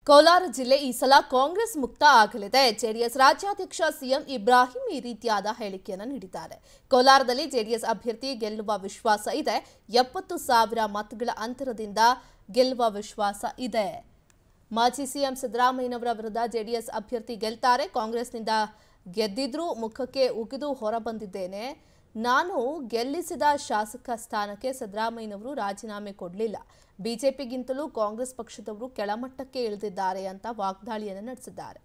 ಕೋಲಾರ ಜಿಲ್ಲೆ ಈ ಸಲ ಕಾಂಗ್ರೆಸ್ ಮುಕ್ತ ಆಗಲಿದೆ ಜೆಡಿಎಸ್ ರಾಜ್ಯಾಧ್ಯಕ್ಷ ಸಿಎಂ ಇಬ್ರಾಹಿಂ ಈ ರೀತಿಯಾದ ಹೇಳಿಕೆಯನ್ನು ನೀಡಿದ್ದಾರೆ ಕೋಲಾರದಲ್ಲಿ ಜೆಡಿಎಸ್ ಅಭ್ಯರ್ಥಿ ಗೆಲ್ಲುವ ವಿಶ್ವಾಸ ಇದೆ ಎಪ್ಪತ್ತು ಸಾವಿರ ಮತಗಳ ಅಂತರದಿಂದ ಗೆಲ್ಲುವ ವಿಶ್ವಾಸ ಇದೆ ಮಾಜಿ ಸಿಎಂ ಸಿದ್ದರಾಮಯ್ಯನವರ ವಿರುದ್ಧ ಜೆಡಿಎಸ್ ಅಭ್ಯರ್ಥಿ ಗೆಲ್ತಾರೆ ಕಾಂಗ್ರೆಸ್ನಿಂದ ಗೆದ್ದಿದ್ರೂ ಮುಖಕ್ಕೆ ಉಗಿದು ಹೊರಬಂದಿದ್ದೇನೆ ನಾನು ಗೆಲ್ಲಿಸಿದ ಶಾಸಕ ಸ್ಥಾನಕ್ಕೆ ಸಿದ್ದರಾಮಯ್ಯನವರು ರಾಜೀನಾಮೆ ಕೊಡಲಿಲ್ಲ ಬಿಜೆಪಿಗಿಂತಲೂ ಕಾಂಗ್ರೆಸ್ ಪಕ್ಷದವರು ಕೆಳಮಟ್ಟಕ್ಕೆ ಇಳಿದಿದ್ದಾರೆ ಅಂತ ವಾಗ್ದಾಳಿಯನ್ನು ನಡೆಸಿದ್ದಾರೆ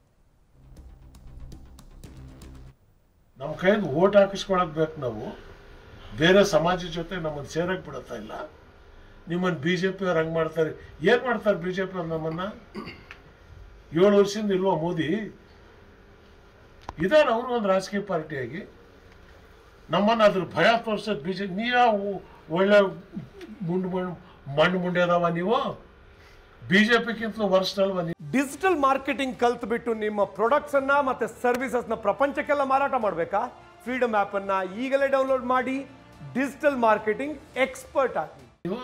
ನಮ್ಮ ಕೈಯಿಂದ ಓಟ್ ಹಾಕಿಸ್ಕೊಳಕ್ ಬೇಕು ನಾವು ಬೇರೆ ಸಮಾಜದ ಜೊತೆ ನಮ್ಮನ್ನು ಸೇರಕ್ ಬಿಡತ್ತಾ ಇಲ್ಲ ನಿಮ್ಮನ್ನು ಬಿ ಜೆ ಪಿಯವ್ರು ಹಂಗೆ ಮಾಡ್ತಾರೆ ಏನು ಮಾಡ್ತಾರೆ ಬಿ ಜೆ ಪಿಯವ್ರು ನಮ್ಮನ್ನ ಏಳು ವರ್ಷದಿಂದ ಇಲ್ವಾ ಮೋದಿ ಇದಾರೆ ಅವರು ಒಂದು ರಾಜಕೀಯ ಪಾರ್ಟಿಯಾಗಿ ನಮ್ಮನ್ನು ಅದ್ರ ಭಯ ತೋರ್ಸೋದು ಬಿ ಜೆ ನೀ ಯಾವ ಒಳ್ಳೆ ಮುಂಡು ಮಣ್ಣು ಮಣ್ಣು ಮುಂಡೆ ಅದಾವ ನೀವು ಬಿ ಜೆ ಪಿಗಿಂತಲೂ ವರ್ಸ್ಟ್ ಅಲ್ವಾ ನೀವು ಡಿಜಿಟಲ್ ಮಾರ್ಕೆಟಿಂಗ್ ಕಲ್ತ್ ಬಿಟ್ಟು ನಿಮ್ಮ ಪ್ರಾಡಕ್ಟ್ಸ್ ಅನ್ನ ಮತ್ತೆ ಸರ್ವಿಸಸ್ ನ ಪ್ರಪಂಚಕ್ಕೆಲ್ಲ ಮಾರಾಟ ಮಾಡಬೇಕಾ ಫ್ರೀಡಮ್ ಆಪ್ ಅನ್ನ ಈಗಲೇ ಡೌನ್ಲೋಡ್ ಮಾಡಿ ಡಿಜಿಟಲ್ ಮಾರ್ಕೆಟಿಂಗ್ ಎಕ್ಸ್ಪರ್ಟ್ ಆಗಿ ನೀವು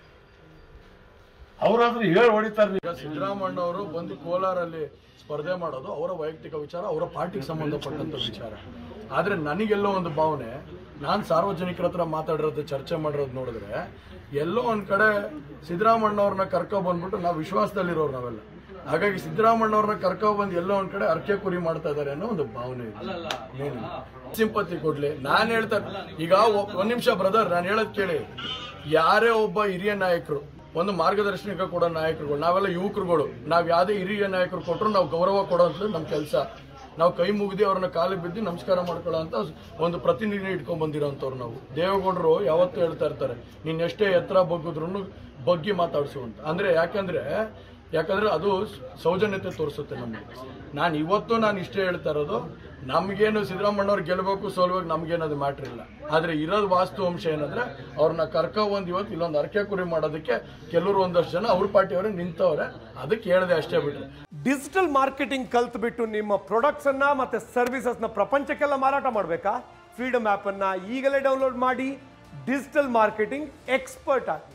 ಅವರಾದ್ರೂ ಹೇಳಿ ಹೊಡಿತಾರೆ ನೀವು ಈಗ ಸಿದ್ದರಾಮಣ್ಣ ಅವರು ಬಂದು ಕೋಲಾರಲ್ಲಿ ಸ್ಪರ್ಧೆ ಮಾಡೋದು ಅವರ ವೈಯಕ್ತಿಕ ವಿಚಾರ ಅವರ ಪಾರ್ಟಿಗೆ ಸಂಬಂಧಪಟ್ಟಂತ ವಿಚಾರ ಆದ್ರೆ ನನಗೆಲ್ಲೋ ಒಂದು ಭಾವನೆ ನಾನು ಸಾರ್ವಜನಿಕರ ಹತ್ರ ಮಾತಾಡಿರೋದು ಚರ್ಚೆ ಮಾಡಿರೋದು ನೋಡಿದ್ರೆ ಎಲ್ಲೋ ಒಂದ್ ಕಡೆ ಸಿದ್ದರಾಮಣ್ಣವ್ರನ್ನ ಕರ್ಕೊ ಬಂದ್ಬಿಟ್ಟು ನಾವು ವಿಶ್ವಾಸದಲ್ಲಿರೋರು ನಾವೆಲ್ಲ ಹಾಗಾಗಿ ಸಿದ್ದರಾಮಣ್ಣವ್ರನ್ನ ಕರ್ಕೊ ಬಂದು ಎಲ್ಲೋ ಒಂದ್ ಕಡೆ ಅರ್ಕೆ ಕುರಿ ಮಾಡ್ತಾ ಇದಾರೆ ಅನ್ನೋ ಒಂದು ಭಾವನೆ ಇದೆ ಸಿಂಪತಿ ಕೊಡ್ಲಿ ನಾನು ಹೇಳ್ತಾ ಈಗ ಒ- ಒಂದ್ ನಿಮಿಷ ಬ್ರದರ್ ನಾನು ಹೇಳೋದ್ ಕೇಳಿ ಯಾರೇ ಒಬ್ಬ ಹಿರಿಯ ನಾಯಕರು ಒಂದು ಮಾರ್ಗದರ್ಶನಕ್ಕೆ ಕೊಡೋ ನಾಯಕರುಗಳು ನಾವೆಲ್ಲ ಯುವಕರುಗಳು ನಾವ್ ಯಾವ್ದೇ ಹಿರಿಯ ನಾಯಕರು ಕೊಟ್ಟರು ನಾವು ಗೌರವ ಕೊಡೋ ಅಂತ ನಮ್ಮ ಕೆಲಸ ನಾವು ಕೈ ಮುಗಿದು ಅವ್ರನ್ನ ಕಾಲಿಗೆ ಬಿದ್ದು ನಮಸ್ಕಾರ ಮಾಡ್ಕೊಳ್ಳೋ ಅಂತ ಒಂದು ಪ್ರತಿನಿಧಿ ಇಟ್ಕೊಂಡ್ ಬಂದಿರೋಂಥವ್ರು ನಾವು ದೇವೇಗೌಡರು ಯಾವತ್ತೂ ಹೇಳ್ತಾ ಇರ್ತಾರೆ ನೀನ್ ಎಷ್ಟೇ ಎತ್ತರ ಬಗ್ಗಿದ್ರು ಬಗ್ಗಿ ಮಾತಾಡ್ಸು ಅಂತ ಅಂದ್ರೆ ಯಾಕಂದ್ರೆ ಯಾಕಂದ್ರೆ ಅದು ಸೌಜನ್ಯತೆ ತೋರಿಸುತ್ತೆ ನಮಗೆ ನಾನು ಇವತ್ತು ನಾನು ಇಷ್ಟೇ ಹೇಳ್ತಾ ಇರೋದು ನಮಗೇನು ಸಿದ್ದರಾಮಣ್ಣವ್ರು ಗೆಲ್ಬೇಕು ಸೋಲ್ಬೇಕು ನಮಗೇನು ಅದು ಮ್ಯಾಟ್ರ್ ಇಲ್ಲ ಆದ್ರೆ ಇರೋದು ವಾಸ್ತವಾಂಶ ಏನಂದ್ರೆ ಅವ್ರನ್ನ ಕರ್ಕೊ ಬಂದು ಇವತ್ತು ಇಲ್ಲೊಂದು ಅರ್ಕೆ ಕುರಿ ಮಾಡೋದಕ್ಕೆ ಕೆಲವರು ಒಂದಷ್ಟು ಜನ ಅವ್ರ ಪಾರ್ಟಿಯವರೇ ನಿಂತವ್ರೆ ಅದಕ್ಕೆ ಹೇಳಿದೆ ಅಷ್ಟೇ ಬಿಟ್ರೆ ಡಿಜಿಟಲ್ ಮಾರ್ಕೆಟಿಂಗ್ ಕಲ್ತ್ ಬಿಟ್ಟು ನಿಮ್ಮ ಪ್ರಾಡಕ್ಟ್ಸ್ ಅನ್ನ ಮತ್ತೆ ಸರ್ವಿಸಸ್ ನ ಪ್ರಪಂಚಕ್ಕೆಲ್ಲ ಮಾರಾಟ ಮಾಡಬೇಕಾ ಫ್ರೀಡಮ್ ಆಪ್ ಅನ್ನ ಈಗಲೇ ಡೌನ್ಲೋಡ್ ಮಾಡಿ ಡಿಜಿಟಲ್ ಮಾರ್ಕೆಟಿಂಗ್ ಎಕ್ಸ್ಪರ್ಟ್ ಆಗಿ